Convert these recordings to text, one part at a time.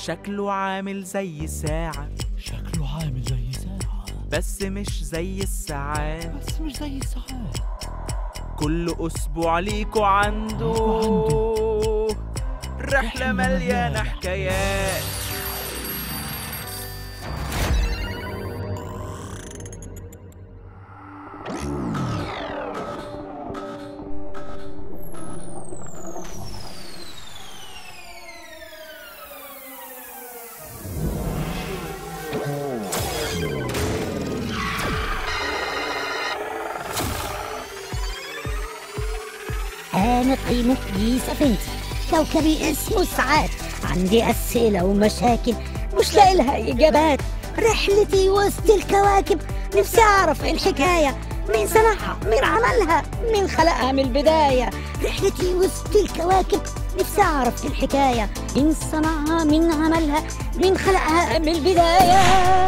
شكله عامل زي ساعة شكله عامل زي ساعة بس مش زي الساعات بس مش زي الساعات كل أسبوع ليكوا عنده رحلة مليانة حكايات أنا قيمة كيسة بنتي كوكبي اسمه سعاد عندي أسئلة ومشاكل مش لاقي لها إجابات رحلتي وسط الكواكب نفسي أعرف إيه الحكاية مين صنعها مين عملها مين خلقها من البداية رحلتي وسط الكواكب نفسي أعرف إيه الحكاية مين صنعها مين عملها مين خلقها من البداية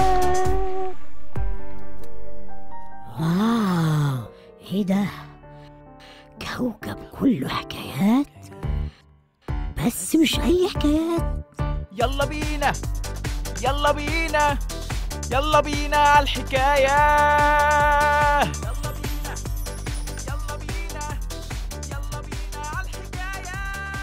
واو إيه ده كوكب كله حكايات بس مش أي حكايات يلا بينا يلا بينا يلا بينا على الحكاية يلا بينا يلا بينا يلا بينا على الحكاية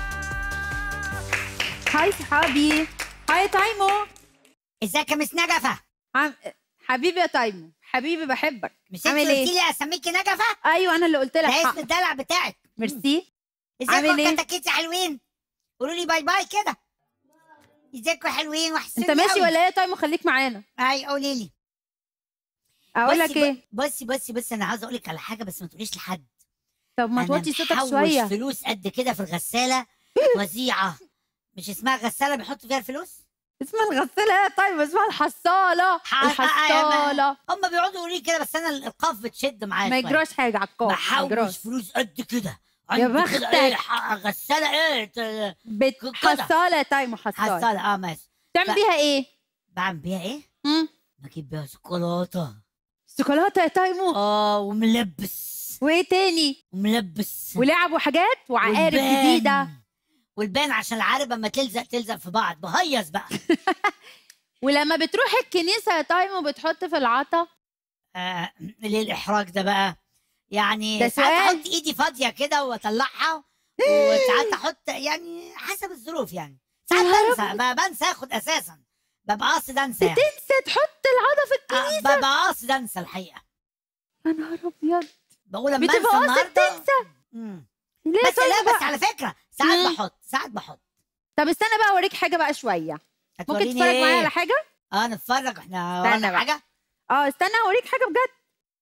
هاي صحابي هاي تايمو ازيك يا مس نجفة عم... حبيبي يا تايمو حبيبي بحبك مش انت عامل قلتي ايه لي اسميكي نجفة ايوه انا اللي قلت لك ده اسم حق. الدلع بتاعك ميرسي ازيكم عامل ايه؟ كتاكيتي حلوين قولوا لي باي باي كده ازيكم حلوين وحشين انت ماشي ولا ايه يا تايمو خليك معانا اي قولي لي اقول لك بصي- ايه بصي بصي بصي انا عاوزه اقول لك على حاجه بس ما تقوليش لحد طب ما أنا توطي صوتك محوش شويه فلوس قد كده في الغساله وزيعه مش اسمها غساله بيحطوا فيها الفلوس اسمها الغساله يا تايمو اسمها الحصاله ح- الحصاله هم بيقعدوا يقولوا لي كده بس انا القاف بتشد معايا ما شوية. يجراش حاجه على الكوف ما بحوش يجراش فلوس قد كده يا عندي كده ايه بختك. ح- غساله ايه ت- بت... كده. حصاله يا تايمو حصاله حصاله اه ماشي تعمل ف- بيها ايه؟ بعمل بيها ايه؟ مم؟ بجيب بيها شوكولاته شوكولاته يا تايمو اه وملبس وايه تاني؟ وملبس ولعب وحاجات وعقارب والبان. جديده والبان عشان العارب اما تلزق تلزق في بعض بهيص بقى ولما بتروح الكنيسه يا تايمو بتحط في العطا آه ليه الاحراج ده بقى يعني ده ساعات سؤال. احط ايدي فاضيه كده واطلعها وساعات احط يعني حسب الظروف يعني ساعات يا بنسى ب- بنسى اخد اساسا ببقى قاصد انسى يعني. بتنسى تحط العطا في آه، الكنيسه ببقى قاصد انسى الحقيقه يا نهار ابيض بقول لما بتبقى انسى قاصد النهارده تنسى مم. ليه بس طيب لا بقى؟ بس على فكره ساعات مم. بحط ساعات بحط طب استنى بقى اوريك حاجه بقى شويه ممكن هتوريني تتفرج معايا إيه؟ على حاجه اه نتفرج احنا استنى ورانا بقى. حاجه اه استنى اوريك حاجه بجد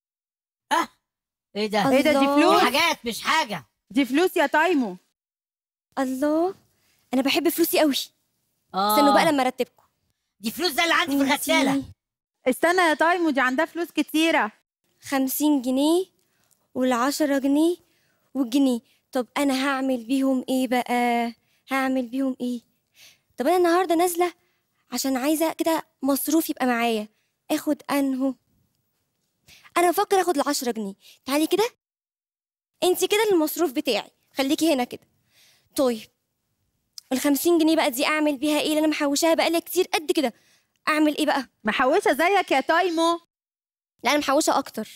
ايه ده ايه ده دي الله. دي فلوس حاجات مش حاجه دي فلوس يا تايمو الله انا بحب فلوسي قوي اه استنوا بقى لما ارتبكم دي فلوس زي اللي عندي في الغساله انتي استنى يا تايمو دي عندها فلوس كتيره خمسين جنيه والعشرة جنيه والجنيه طب انا هعمل بيهم ايه بقى هعمل بيهم ايه طب انا النهارده نازله عشان عايزه كده مصروف يبقى معايا اخد انهو انا بفكر اخد العشرة جنيه تعالي كده انت كده المصروف بتاعي خليكي هنا كده طيب والخمسين جنيه بقى دي اعمل بيها ايه اللي انا محوشاها بقالي كتير قد كده اعمل ايه بقى محوشه زيك يا تايمو لا انا محوشه اكتر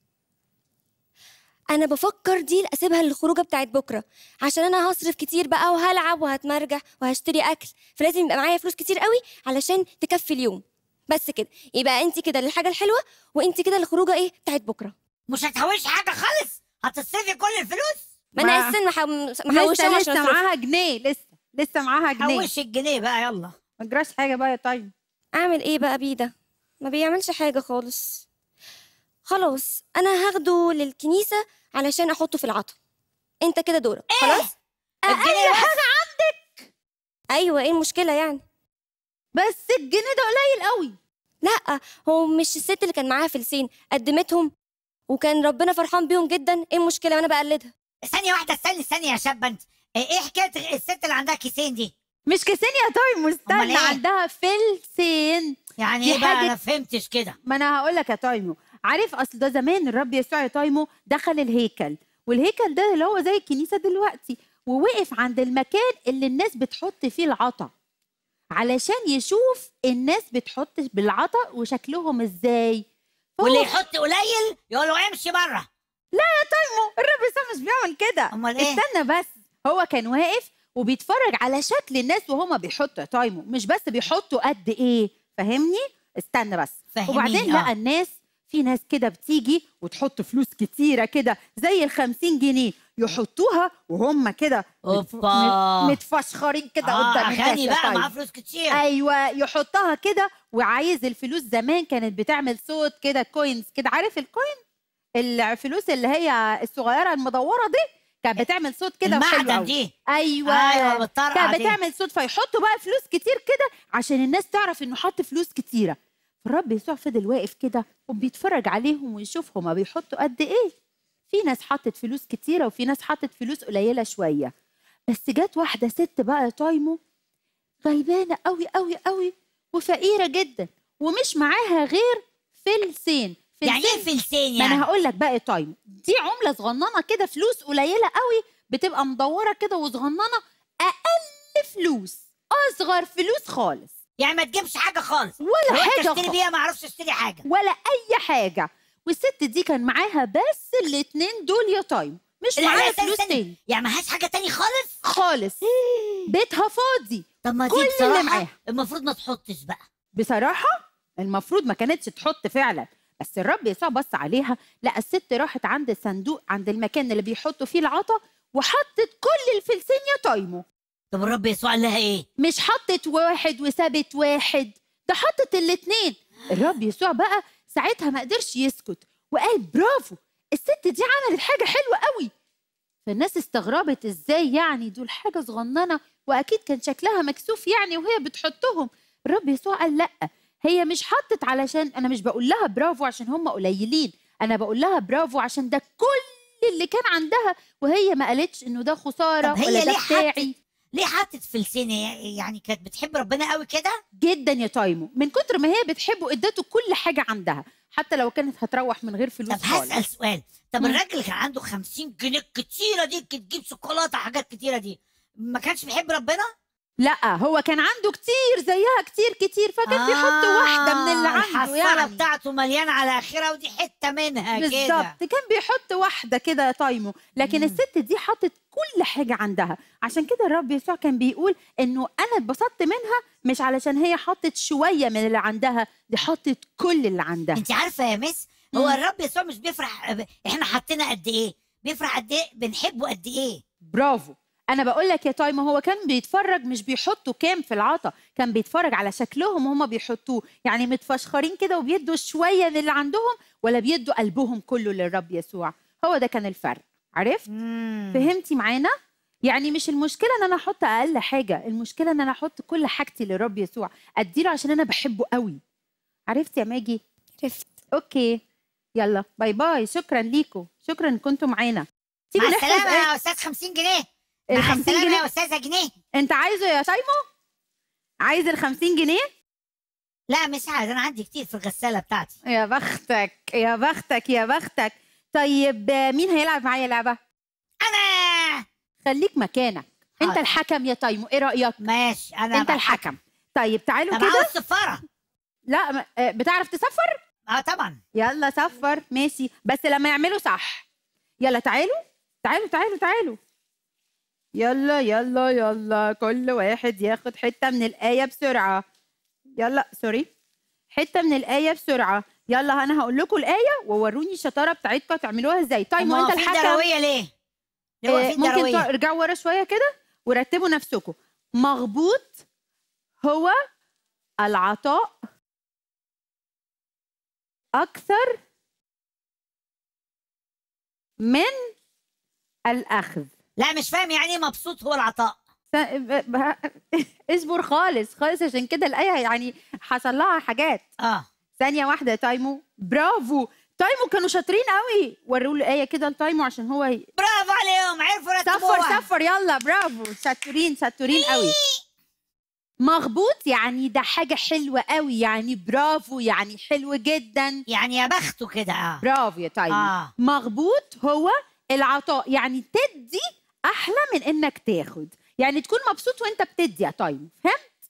انا بفكر دي اسيبها للخروجه بتاعت بكره عشان انا هصرف كتير بقى وهلعب وهتمرجح وهشتري اكل فلازم يبقى معايا فلوس كتير قوي علشان تكفي اليوم بس كده يبقى انت كده للحاجه الحلوه وانت كده للخروجه ايه بتاعت بكره مش هتحوشي حاجه خالص هتصرفي كل الفلوس ما انا ما- اساسا مح- محوشه لسه عشان لسه أصرف. معاها جنيه لسه لسه معاها جنيه حوشي الجنيه بقى يلا ما جراش حاجه بقى يا تايمو اعمل ايه بقى بيه ده ما بيعملش حاجه خالص خلاص انا هاخده للكنيسه علشان احطه في العطا انت كده دورك خلاص الجنيه بس. ايوه ايه المشكله يعني بس الجنيه ده قليل قوي لا هو مش الست اللي كان معاها فلسين قدمتهم وكان ربنا فرحان بيهم جدا ايه المشكله وانا بقلدها ثانيه واحده استني استني يا شابه انت ايه إيه حكايه الست اللي عندها كيسين دي مش كيسين يا تايمو أمال استنى إيه؟ عندها فلسين يعني دي ايه بقى حاجة- انا فهمتش كده ما انا هقول لك يا تايمو عارف اصل ده زمان الرب يسوع يا تايمو دخل الهيكل والهيكل ده اللي هو زي الكنيسه دلوقتي ووقف عند المكان اللي الناس بتحط فيه العطا علشان يشوف الناس بتحط بالعطا وشكلهم ازاي فهو واللي يحط قليل يقول له امشي بره تايمو الرب يسوع مش بيعمل كده امال ايه استنى بس هو كان واقف وبيتفرج على شكل الناس وهما بيحطوا تايمو مش بس بيحطوا قد ايه فاهمني استنى بس فهميني، وبعدين آه. لقى الناس في ناس كده بتيجي وتحط فلوس كتيرة كده زي ال 50 جنيه يحطوها وهم كده متف- أوبا. مت- متفشخرين كده اه قدام الناس غني يا بقى طيب. معاه فلوس كتير ايوه يحطها كده وعايز الفلوس زمان كانت بتعمل صوت كده كوينز كده عارف الكوين الفلوس اللي هي الصغيره المدوره دي كانت بتعمل صوت كده وحلو المعدن أوي. دي ايوه ايوه بالطرقه كانت دي بتعمل صوت فيحطوا بقى فلوس كتير كده عشان الناس تعرف انه حط فلوس كتيره فالرب يسوع فضل واقف كده وبيتفرج عليهم ويشوف هما بيحطوا قد ايه في ناس حطت فلوس كتيره وفي ناس حطت فلوس قليله شويه بس جت واحده ست بقى تايمو غلبانه قوي قوي قوي وفقيره جدا ومش معاها غير فلسين يعني فلسين ايه فلسين ما يعني انا هقول لك بقى تايم دي عمله صغننه كده فلوس قليله قوي بتبقى مدوره كده وصغننه اقل فلوس اصغر فلوس خالص يعني ما تجيبش حاجه خالص ولا رحت حاجه اشتري خالص بيها ما اعرفش اشتري حاجه ولا اي حاجه والست دي كان معاها بس الاتنين دول يا تايم مش لا، معاها لا، استني، فلوس استني. تاني يعني ما هاش حاجه تاني خالص خالص بيتها فاضي طب ما دي كل اللي بصراحه معاها. المفروض ما تحطش بقى بصراحة المفروض ما كانتش تحط فعلا بس الرب يسوع بص عليها لقى الست راحت عند الصندوق عند المكان اللي بيحطوا فيه العطا وحطت كل الفلسين يا تايمو طب الرب يسوع قال لها ايه مش حطت واحد وسابت واحد ده حطت الاتنين الرب يسوع بقى ساعتها ما قدرش يسكت وقال برافو الست دي عملت حاجة حلوة قوي فالناس استغربت ازاي يعني دول حاجة صغننة واكيد كان شكلها مكسوف يعني وهي بتحطهم الرب يسوع قال لا هي مش حطت علشان انا مش بقول لها برافو عشان هم قليلين انا بقول لها برافو عشان ده كل اللي كان عندها وهي ما قالتش انه ده خساره طب هي ولا ده ليه بتاعي ليه حطت فلسين يعني كانت بتحب ربنا قوي كده جدا يا تايمو من كتر ما هي بتحبه ادته كل حاجه عندها حتى لو كانت هتروح من غير فلوس طب هسال خالص سؤال طب مم. الراجل اللي كان عنده 50 جنيه كتيره دي كانت تجيب شوكولاته حاجات كتيره دي ما كانش بيحب ربنا لا هو كان عنده كتير زيها كتير كتير فكان بيحط واحده من اللي عنده الحصاله يعني بتاعته مليانه على اخرها ودي حته منها كده بالظبط كان بيحط واحده كده يا تايمو لكن مم. الست دي حطت كل حاجه عندها عشان كده الرب يسوع كان بيقول انه انا اتبسطت منها مش علشان هي حطت شويه من اللي عندها دي حطت كل اللي عندها انت عارفه يا مس هو مم. الرب يسوع مش بيفرح احنا حطينا قد ايه بيفرح قد ايه بنحبه قد ايه برافو انا بقول لك يا تايمو هو كان بيتفرج مش بيحطوا كام في العطا كان بيتفرج على شكلهم وهم بيحطوه يعني متفشخرين كده وبيدوا شويه من اللي عندهم ولا بيدوا قلبهم كله للرب يسوع هو ده كان الفرق عرفت فهمتي معانا يعني مش المشكله ان انا احط اقل حاجه المشكله ان انا احط كل حاجتي للرب يسوع اديله عشان انا بحبه قوي عرفت يا ماجي عرفت اوكي يلا باي باي شكرا ليكم شكرا ان كنتوا معانا مع تيجي نحفظ السلامه آية- يا استاذ 50 جنيه ال مع 50 السلامه جنيه يا استاذه جنيه انت عايزه يا تايمو عايز ال 50 جنيه لا مش عايز انا عندي كتير في الغساله بتاعتي يا بختك يا بختك يا بختك طيب آه، مين هيلعب معايا لعبه انا خليك مكانك انت حاضر. الحكم يا تايمو ايه رايك ماشي انا انت بقى الحكم طيب تعالوا طب كده عاوز صفاره لا م- آه، بتعرف تسفر اه طبعا يلا سفر ماشي بس لما يعملوا صح يلا تعالوا تعالوا تعالوا تعالوا يلا يلا يلا كل واحد ياخد حتة من الآية بسرعة يلا سوري حتة من الآية بسرعة يلا أنا هقول لكم الآية ووروني الشطارة بتاعتكم تعملوها ازاي تايمو طب انت واقفين الحكم درويه ليه؟ ليه آه، واقفين ممكن درويه؟ ترجعوا ورا شوية كده ورتبوا نفسكم مغبوط هو العطاء أكثر من الأخذ لا مش فاهم يعني ايه مبسوط هو العطاء س- ب- ب- اصبر خالص خالص عشان كده الآية يعني حصل لها حاجات اه ثانية واحدة يا تايمو برافو تايمو كانوا شاطرين قوي وروا له آية كده لتايمو عشان هو ي- برافو عليهم عرفوا سفر يرتبوها سفر يلا برافو شطورين شطورين قوي مغبوط يعني ده حاجة حلوة قوي يعني برافو يعني حلو جدا يعني يا بخته كده اه برافو يا تايمو اه مغبوط هو العطاء يعني تدي أحلى من إنك تاخد يعني تكون مبسوط وأنت بتدي يا تايمو فهمت؟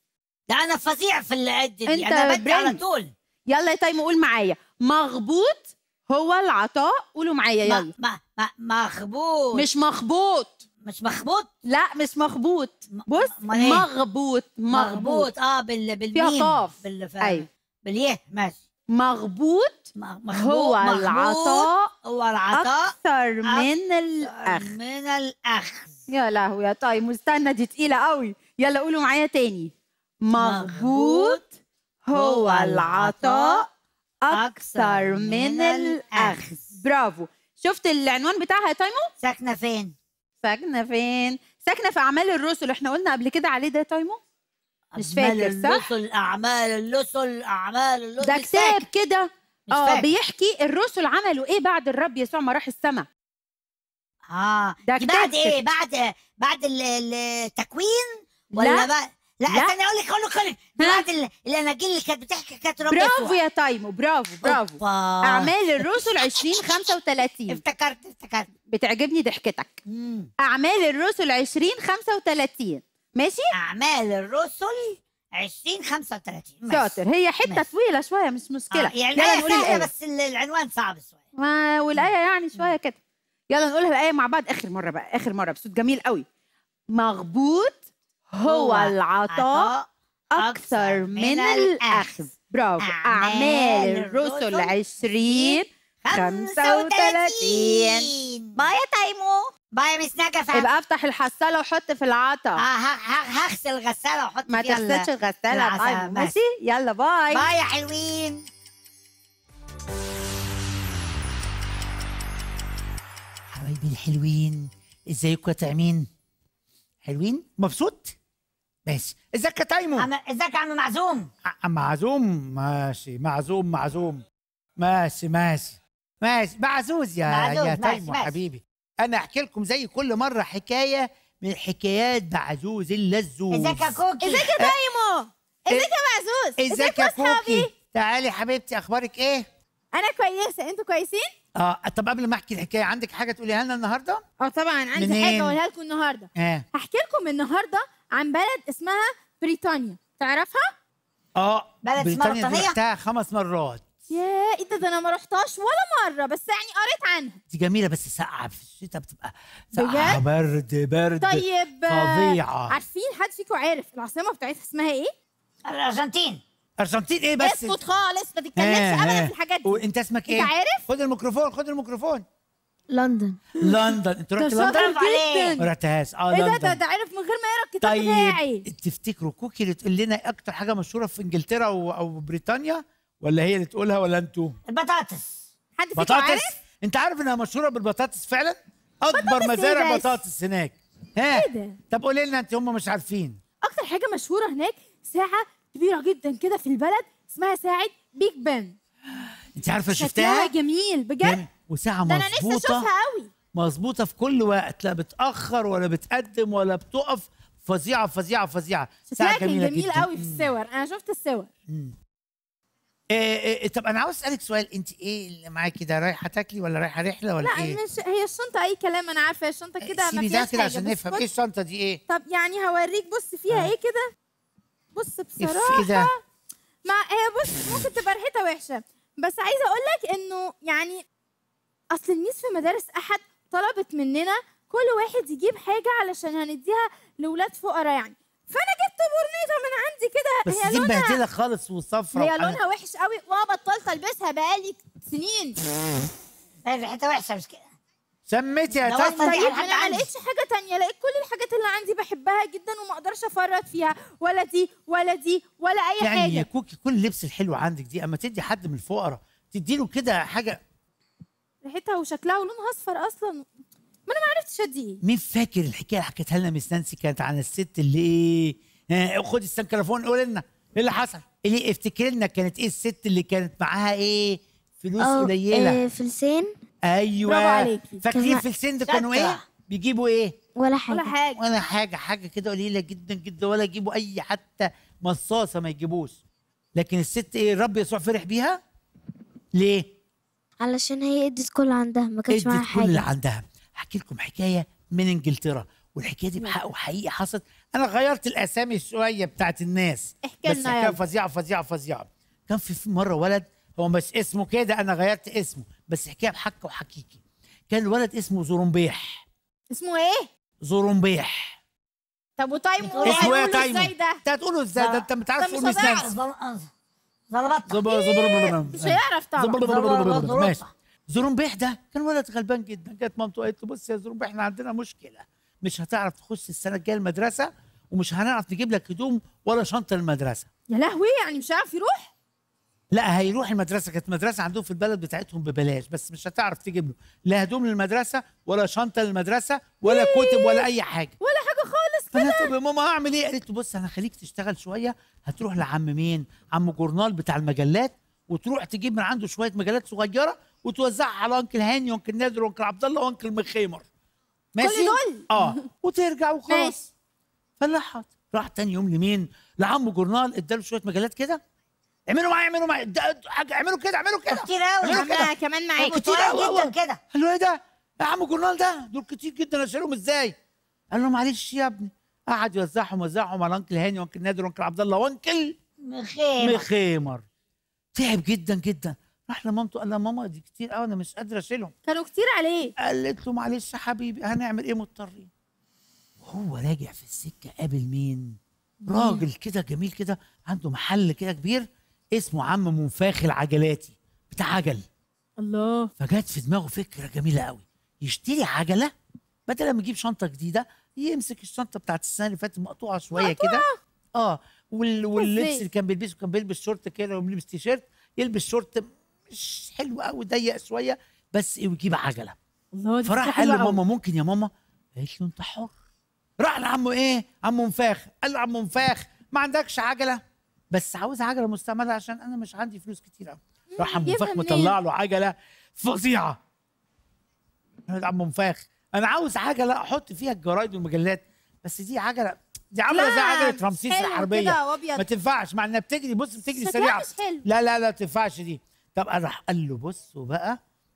ده انا فظيع في العد دي أنت انا بدي على برنس. طول يلا يا تايمو قول معايا مغبوط هو العطاء قولوا معايا يلا ما ما ما مخبوط مش مخبوط مش مخبوط لا مش مخبوط م- بص أمال إيه؟ مغبوط مغبوط مغبوط اه بال بالميم فيها قاف. بال ف- أيوة. باليه ماشي مغبوط م- مخبوط هو مخبوط العطاء هو العطاء أكثر من الأخذ من الاخذ يا لهوي يا طيب استنى دي تقيلة قوي يلا قولوا معايا تاني مغبوط هو العطاء أكثر من الأخذ برافو شفت العنوان بتاعها يا تايمو؟ ساكنه فين ساكنة فين؟ ساكنة في أعمال الرسل احنا قلنا قبل كده عليه ده يا تايمو؟ مش أعمال فاكر، صح؟ اللصل اعمال اللصل اعمال اللصل ده مش كتاب فاكر، كده مش اه فاكر. بيحكي الرسل عملوا ايه بعد الرب يسوع ما راح السماء اه ده دي كتاب بعد ايه كده. بعد بعد ال- ال- التكوين ولا لا. بعد لا لا. استنى اقول لك اقول لك أقول لك دي ها؟ بعد ال- الاناجيل اللي كانت بتحكي كانت رب برافو يسوع. يا تايمو برافو برافو أوبا. أعمال الرسل 2035 افتكرت افتكرت بتعجبني ضحكتك مم. أعمال الرسل 2035 ماشي؟ اعمال الرسل 2035 ماشي. شاطر هي حتة ماشي. طويلة شوية مش مشكلة آه يعني يلا الآية نقول سهلة الآية بس ال- العنوان صعب شوية ما والآية يعني شوية كده يلا نقولها الآية مع بعض آخر مرة بقى آخر مرة بصوت جميل قوي مغبوط هو العطاء أكثر من الأخذ برافو أعمال الرسل 20 35 باي يا تايمو باي يا مس نجفة يبقى افتح الحصالة وحط في آه، العطا ه- ه- هغسل الغسالة واحط ما فيها ال- تغسلش الغسالة العسل طيب بس. ماشي يلا باي باي يا حلوين حبايبي الحلوين ازيكم يا طعمين حلوين مبسوط ماشي ازيك يا تايمو ازيك يا عم معزوم معزوم ماشي معزوم معزوم ماشي ماشي ماشي معزوز يا معزوز، يا ماشي، تايمو ماشي. حبيبي انا احكي لكم زي كل مره حكايه من حكايات معزوز اللزوز ازيك يا كوكي ازيك يا تايمو ازيك يا معزوز ازيك يا كوكي تعالي يا حبيبتي اخبارك ايه انا كويسه انتوا كويسين اه طب قبل ما احكي الحكايه عندك حاجه تقوليها لنا النهارده اه طبعا عندي منين؟ حاجه اقولها لكم النهارده اه هحكي لكم النهارده عن بلد اسمها بريطانيا تعرفها اه بلد اسمها بريطانيا دي بريطانيا؟ رحتها خمس مرات يا ايه ده ده انا ما رحتهاش ولا مره بس يعني قريت عنها دي جميله بس ساقعه في الشتاء بتبقى ساقعه بجد؟ برد برد طيب آه، فظيعه عارفين حد فيكم عارف العاصمه بتاعتها اسمها ايه الارجنتين ارجنتين ايه بس اسكت خالص ما تتكلمش آه، ابدا آه. في الحاجات دي وانت اسمك انت ايه عارف خد الميكروفون خد الميكروفون لندن لندن انت ده رحت شاطر لندن برافو عليك. جدا ما رحتهاش اه ايه ده ده لندن ده عارف من غير ما يقرا الكتاب بتاعي طيب تفتكروا كوكي اللي تقول لنا اكتر حاجه مشهوره في انجلترا و- او بريطانيا ولا هي اللي تقولها ولا انتوا البطاطس حد فيكم بطاطس عارف انت عارف انها مشهوره بالبطاطس فعلا اكبر بطاطس إيه مزارع بس؟ بطاطس هناك ها ايه ده طب قولي لنا انت هم مش عارفين اكتر حاجه مشهوره هناك ساعه كبيره جدا كده في البلد اسمها ساعه بيج بن انت عارفه شكلها شفتها جميل بجد جم- وساعه ده انا نفسي مظبوطه اشوفها قوي مظبوطه في كل وقت لا بتاخر ولا بتقدم ولا بتقف فظيعه فظيعه فظيعه شكلها كان جميل جدا. قوي في الصور انا شفت الصور إيه إيه طب انا عاوز اسالك سؤال انت ايه اللي معاكي ده رايحه تاكلي ولا رايحه رحله ولا لا ايه مش هي الشنطه اي كلام انا عارفه الشنطه كده ما سيبي ده فيهاش كده حاجه عشان بس نفهم بص- ايه الشنطه دي ايه طب يعني هوريك بص فيها آه. ايه كده بص ايه بصراحه ده ما هي بص ممكن تبقى ريحتها وحشه بس عايزه اقول لك انه يعني اصل الميس في مدارس احد طلبت مننا كل واحد يجيب حاجه علشان هنديها لاولاد فقراء يعني فانا جبت برنيطه من عندي كده بس هي دي لونها مبهدله خالص وصفرا هي لونها وحش قوي وانا بطلت البسها بقالي سنين ريحتها وحشه مش كده سميتي يا ده تايمو وصل- طيب لحد انا ما عندي. لقيتش حاجه تانية لقيت كل الحاجات اللي عندي بحبها جدا وما اقدرش افرط فيها ولا دي ولا دي ولا اي يعني يا حاجه كوكي كل اللبس الحلو عندك دي اما تدي حد من الفقراء تدي له كده حاجه ريحتها وشكلها ولونها اصفر اصلا ما انا ما عرفتش ادي ايه مين فاكر الحكايه اللي حكيتها لنا مس نانسي كانت عن الست اللي ايه ها، خدي السنكرافون قول لنا ايه اللي حصل اللي افتكر لنا كانت ايه الست اللي كانت معاها ايه فلوس قليله فلسين ايوه برافو عليكي. فاكرين كان- في السن ده كانوا شاطرة. ايه بيجيبوا ايه ولا حاجة ولا حاجه ولا حاجه حاجه كده قليله جدا جدا ولا يجيبوا اي حتى مصاصه ما يجيبوش لكن الست ايه الرب يسوع فرح بيها ليه علشان هي ادت كل اللي عندها ما كانش معاها ادت كل اللي حاجة عندها احكي لكم حكايه من انجلترا والحكايه دي بحق وحقيقي حصلت انا غيرت الاسامي شويه بتاعت الناس احكي بس لنا حكايه يلا. فظيعه فظيعه فظيعه كان في في مره ولد هو مش اسمه كده انا غيرت اسمه بس حكايه بحق وحقيقي كان الولد اسمه زرنبيح اسمه ايه زرنبيح طب وتايمو اسمه ايه هيقولوا تايمو ازاي ده انت هتقوله ازاي ده انت ما تعرفش طب تقول مش هتعرف. ازاي ظلمت زبر زبر مش هيعرف طبعا زبر- ماشي زرنبيح ده كان ولد غلبان جدا جت مامته قالت له بص يا زرنبيح احنا عندنا مشكله مش هتعرف تخش السنه الجايه المدرسه ومش هنعرف نجيب لك هدوم ولا شنطه المدرسه يا لهوي يعني مش هيعرف يروح لا هيروح المدرسه كانت مدرسه عندهم في البلد بتاعتهم ببلاش بس مش هتعرف تجيب له لا هدوم للمدرسه ولا شنطه للمدرسه ولا كتب ولا اي حاجه ولا حاجه خالص فانا طب يا ماما اعمل ايه؟ قالت له بص انا هخليك تشتغل شويه هتروح لعم مين؟ عم جورنال بتاع المجلات وتروح تجيب من عنده شويه مجلات صغيره وتوزعها على انكل هاني وانكل نادر وانكل عبد الله وانكل مخيمر ماشي؟ دول؟ اه وترجع وخلاص ماشي فلا حاضر راح تاني يوم لمين؟ لعم جورنال اداله شويه مجلات كده اعملوا معايا اعملوا معايا ده- حاجه اعملوا كده اعملوا كده كتير قوي اعملوا كده انا كمان معاك كتير طويل قوي جدا كده قال له ايه ده؟ يا عم جورنال ده دول كتير جدا اشيلهم ازاي؟ قال له معلش يا ابني قعد يوزعهم وزعهم على انكل هاني وانكل نادر وانكل عبد الله وانكل مخيمة مخيمر تعب جدا جدا راح لمامته قال لها ماما دي كتير قوي انا مش قادر اشيلهم كانوا كتير عليه قالت له معلش يا حبيبي هنعمل ايه مضطرين وهو راجع في السكه قابل مين راجل كده جميل كده عنده محل كده كبير اسمه عم منفاخ العجلاتي بتاع عجل الله فجت في دماغه فكره جميله قوي يشتري عجله بدل ما يجيب شنطه جديده يمسك الشنطه بتاعت السنه اللي فاتت مقطوعه شويه كده اه وال... واللبس إزاي؟ اللي كان بيلبسه كان بيلبس شورت كده وبيلبس تيشيرت يلبس شورت مش حلو قوي ضيق شويه بس ويجيب عجله الله دي فراح فكرة قال له حلوة أوي. ماما ممكن يا ماما قالت له انت حر راح لعمه ايه عمو منفاخ قال له عمو منفاخ ما عندكش عجله بس عاوز عجله مستعمله عشان انا مش عندي فلوس كتير قوي راح عمو جيبها منفاخ منين؟ مطلع له عجله فظيعه قال عمو منفاخ انا عاوز عجله احط فيها الجرايد والمجلات بس دي عجله دي عامله زي لا، عجله مش رمسيس حلو الحربيه كده وأبيض. ما تنفعش مع انها بتجري بص بتجري شكلها سريعه مش حلو. لا لا لا ما تنفعش دي طب انا راح قال له بصوا بقى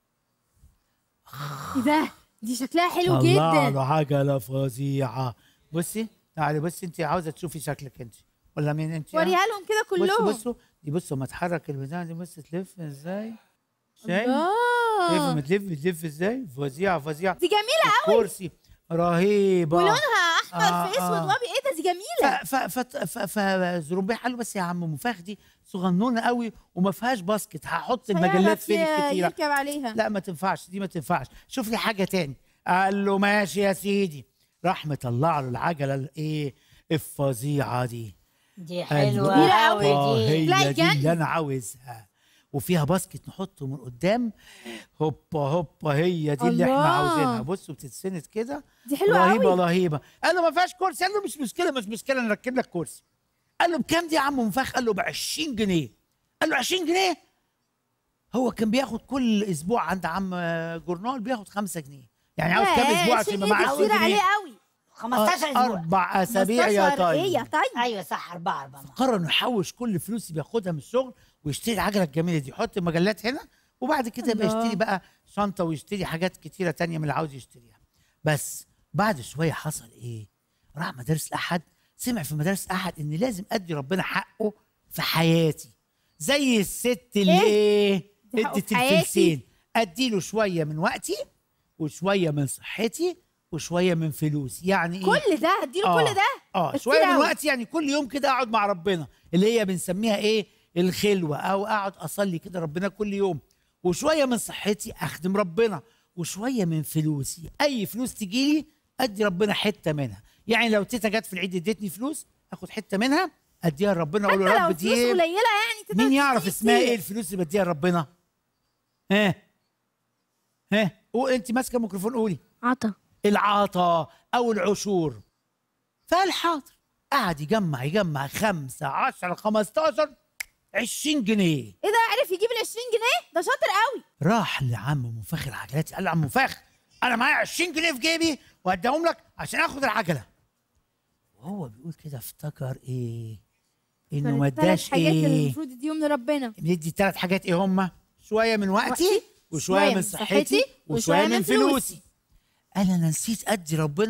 ايه ده دي شكلها حلو طلع جدا له عجله فظيعه بصي تعالي بصي انت عاوزه تشوفي شكلك انت ولا مين انت وريها لهم كده بصوا كلهم بصوا دي بصوا ما تحرك البتاع دي بص تلف ازاي شايف كيف الله ما تلف تلف ازاي فظيعه فظيعه دي جميلة قوي كرسي رهيبه ولونها احمر آه، في اسود آه. وابيض ايه ده دي جميلة ف ف ف ف فزربيح قال له بس يا عم منفاخ دي صغنونه قوي وما فيهاش باسكت هحط المجلات هيعرف فين ي- الكتيره يركب عليها لا ما تنفعش دي ما تنفعش شوف لي حاجه تاني قال له ماشي يا سيدي راح مطلع له العجله الايه الفظيعه دي دي قال له حلوة كبيرة قوي آه، دي لا هي دي يجنن. اللي انا عاوزها وفيها باسكت نحطه من قدام هوبا هوبا هي دي اللي احنا الله. عاوزينها بصوا بتتسند كده دي حلوة رهيبه قوي رهيبه قال له ما فيهاش كرسي قال له مش مشكله مش مشكله نركب لك كرسي قال له بكام دي يا عم منفخ قال له ب 20 جنيه قال له 20 جنيه هو كان بياخد كل اسبوع عند عم جورنال بياخد 5 جنيه يعني عاوز كام ياه، اسبوع شيء عشان يبقى معاه كتير 20 عليه جنيه قوي 15 اسبوع اربع اسابيع يا 15 ايه يا طيب طيب ايوه صح اربعة اربعة قرر انه يحوش كل فلوس اللي بياخدها من الشغل ويشتري العجله الجميله دي يحط المجلات هنا وبعد كده يبقى الله. يشتري بقى شنطه ويشتري حاجات كتيره تانية من اللي عاوز يشتريها بس بعد شويه حصل ايه راح مدارس الاحد سمع في مدارس احد ان لازم ادي ربنا حقه في حياتي زي الست اللي ايه دي حقه ادت في حياتي؟ الفلسين اديله شويه من وقتي وشويه من صحتي وشويه من فلوسي يعني ايه كل ده هديله كل ده اه كتير شويه من أوي. وقت يعني كل يوم كده اقعد مع ربنا اللي هي بنسميها ايه الخلوه او اقعد اصلي كده ربنا كل يوم وشويه من صحتي اخدم ربنا وشويه من فلوسي اي فلوس تجي لي ادي ربنا حته منها يعني لو تيتا جت في العيد ادتني فلوس اخد حته منها اديها لربنا اقول له حتى يا لو رب دي فلوس ايه قليلة يعني تقدر مين يعرف تدي اسمها كتير. ايه الفلوس اللي بديها لربنا ها ها قول انت ماسكه الميكروفون قولي عطا العطا او العشور فقال حاضر قعد يجمع يجمع خمسة عشرة خمستاشر عشرين جنيه ايه ده عرف يجيب ال 20 جنيه ده شاطر قوي راح لعم منفخ العجلات قال له عم منفخ انا معايا 20 جنيه في جيبي واديهم لك عشان اخد العجله وهو بيقول كده افتكر ايه انه ما كانت ثلاث اداش حاجات اللي ايه المفروض يديهم لربنا ندي ثلاث حاجات ايه هما شويه من وقتي وقتي، وشويه من صحتي وشويه من فلوسي قال انا نسيت ادي ربنا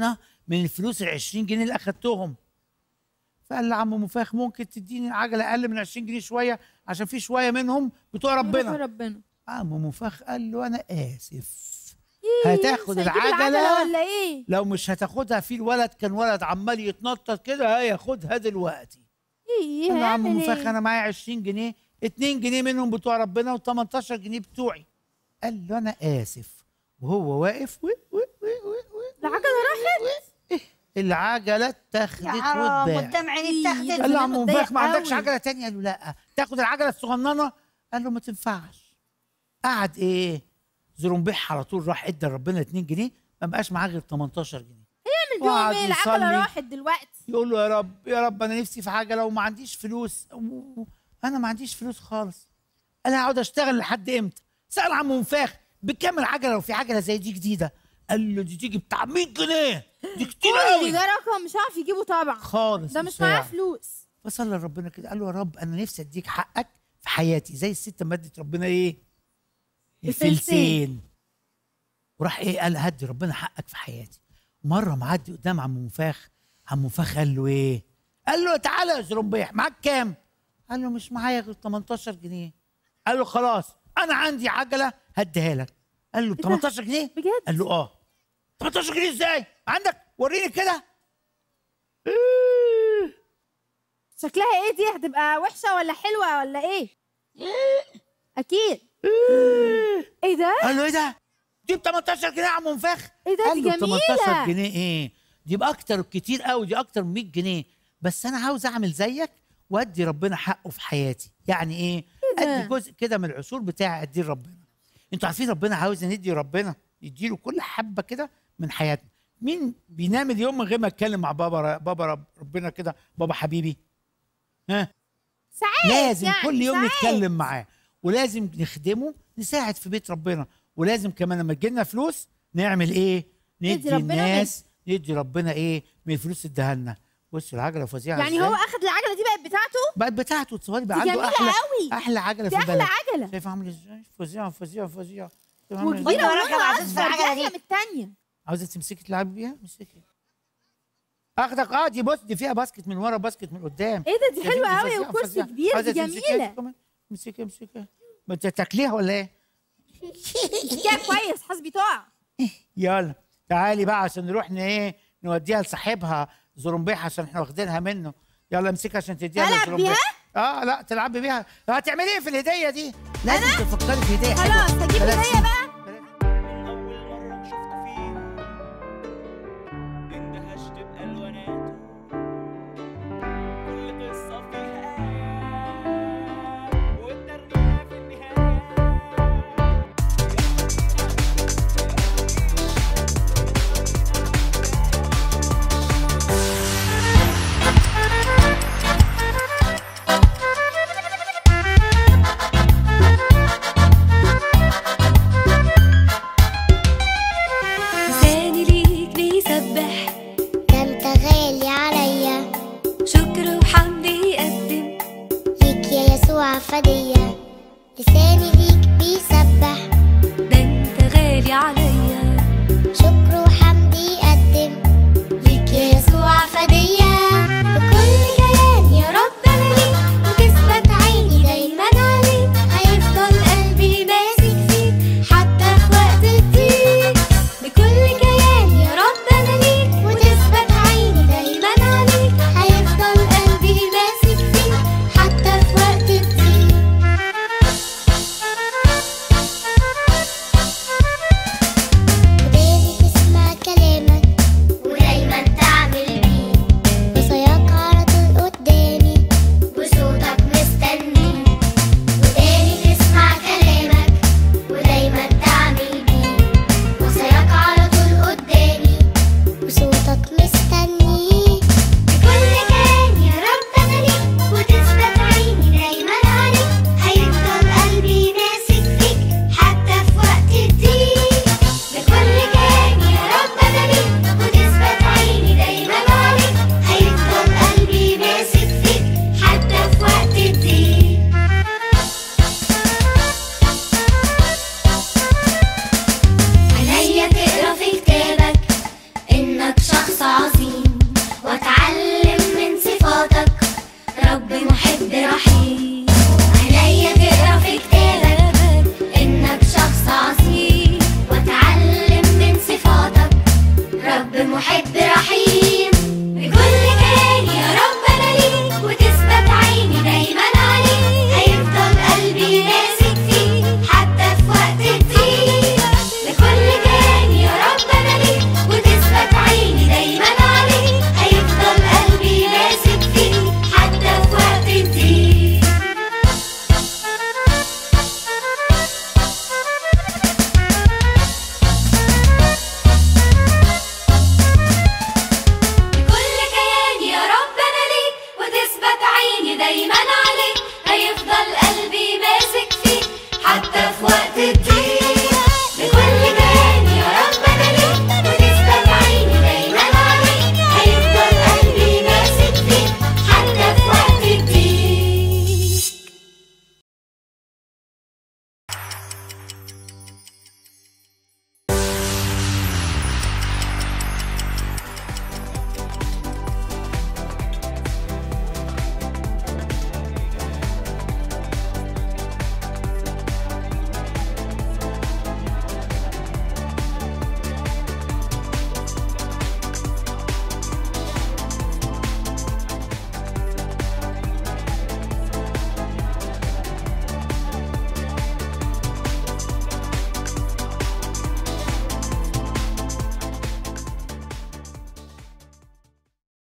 من الفلوس ال 20 جنيه اللي اخدتهم فقال لعم مفاخ ممكن تديني العجله اقل من 20 جنيه شويه عشان في شويه منهم بتوع ربنا ربنا عم مفاخ قال له انا اسف إيه، هتاخد مش هيجيب العجلة ولا ايه لو مش هتاخدها في الولد كان ولد عمال يتنطط كده هياخدها دلوقتي ايه قال له عم هيعمل مفاخ ايه انا معايا 20 جنيه 2 جنيه منهم بتوع ربنا و18 جنيه بتوعي قال له انا اسف وهو واقف و و و و و العجله راحت العجله يا اتاخدت حرام واتباعت قدام عيني اتاخدت قال له عم متضايق مفاخ ما عندكش قوي. عجله تانية قال له لا تاخد العجله الصغننه قال له ما تنفعش قعد ايه زرنبيح على طول راح ادى لربنا 2 جنيه ما بقاش معاه غير 18 جنيه نعمل بيهم وقعد ايه العجله يصلي. راحت دلوقتي يقول له يا رب يا رب انا نفسي في عجله وما عنديش فلوس و- انا ما عنديش فلوس خالص انا هقعد اشتغل لحد امتى سال عم منفاخ بكام العجله لو في عجله زي دي جديده قال له دي تيجي بتاع 100 جنيه دي كتير كل قوي ده رقم مش هعرف يجيبه طبعا خالص ده مش معاه هيعرف. فلوس فصلى لربنا كده قال له يا رب انا نفسي اديك حقك في حياتي زي الست ما ادت ربنا ايه الفلسين. الفلسين وراح ايه قال هدي ربنا حقك في حياتي مره معدي قدام عم منفاخ عم منفاخ قال له ايه قال له تعالى يا زرنبيح معاك كام قال له مش معايا غير 18 جنيه قال له خلاص انا عندي عجله هديها لك قال له ب 18 جنيه بجد قال له اه 18 جنيه ازاي عندك وريني كده شكلها ايه دي هتبقى وحشه ولا حلوه ولا ايه اكيد ايه ده قال له ايه ده؟ دي ب 18 جنيه يا عم منفخ ايه ده قال دي له 18 جميله جنيه ايه؟ دي باكتر كتير قوي دي اكتر من 100 جنيه بس انا عاوز اعمل زيك وادي ربنا حقه في حياتي يعني ايه؟ إيه ده؟ ادي جزء كده من العشور بتاعي اديه لربنا انتوا عارفين ربنا عاوز ندي ربنا يديله كل حبه كده من حياتنا مين بينام اليوم من غير ما يتكلم مع بابا بابا رب ربنا كده بابا حبيبي ها ساعات لازم يعني كل يوم ساعات. نتكلم معاه ولازم نخدمه نساعد في بيت ربنا ولازم كمان لما تجيلنا فلوس نعمل ايه ندي ندي ربنا الناس ندي ربنا ايه من الفلوس اديها لنا بص العجله فظيعه يعني إزاي. هو اخد العجله دي بقت بتاعته بقت بتاعته تصوري بقى دي عنده جميله احلى قوي احلى عجله دي في احلى البلد عجله شايف عامل ازاي فظيعه فظيعه فظيعه شايف عامل إزاي؟ وكبيره وأنا راكب ولونها عزيز في اصفر العجلة جايه دي. من الثانيه عاوزه تمسكي تلعبي بيها امسكي اخدك اه دي بص دي فيها باسكت من ورا باسكت من قدام ايه ده دي يا حلوه بنتي قوي فظيعة، وكرسي فظيعة. كبير عاوزة دي تمسكيها جميله كمان؟ امسكي امسكي ما انت تاكليها ولا ايه؟ كده كويس حسبي تقع يلا تعالي بقى عشان نروح ن- ايه نوديها لصاحبها زرنبيح عشان احنا واخدينها منه يلا امسكها عشان تديها ألعب لزرنبيح. اه لا تلعبي بيها هتعملي ايه في الهديه دي؟ لازم تفكري في هديه حلوة. خلاص هجيب خلاص. هديه بقى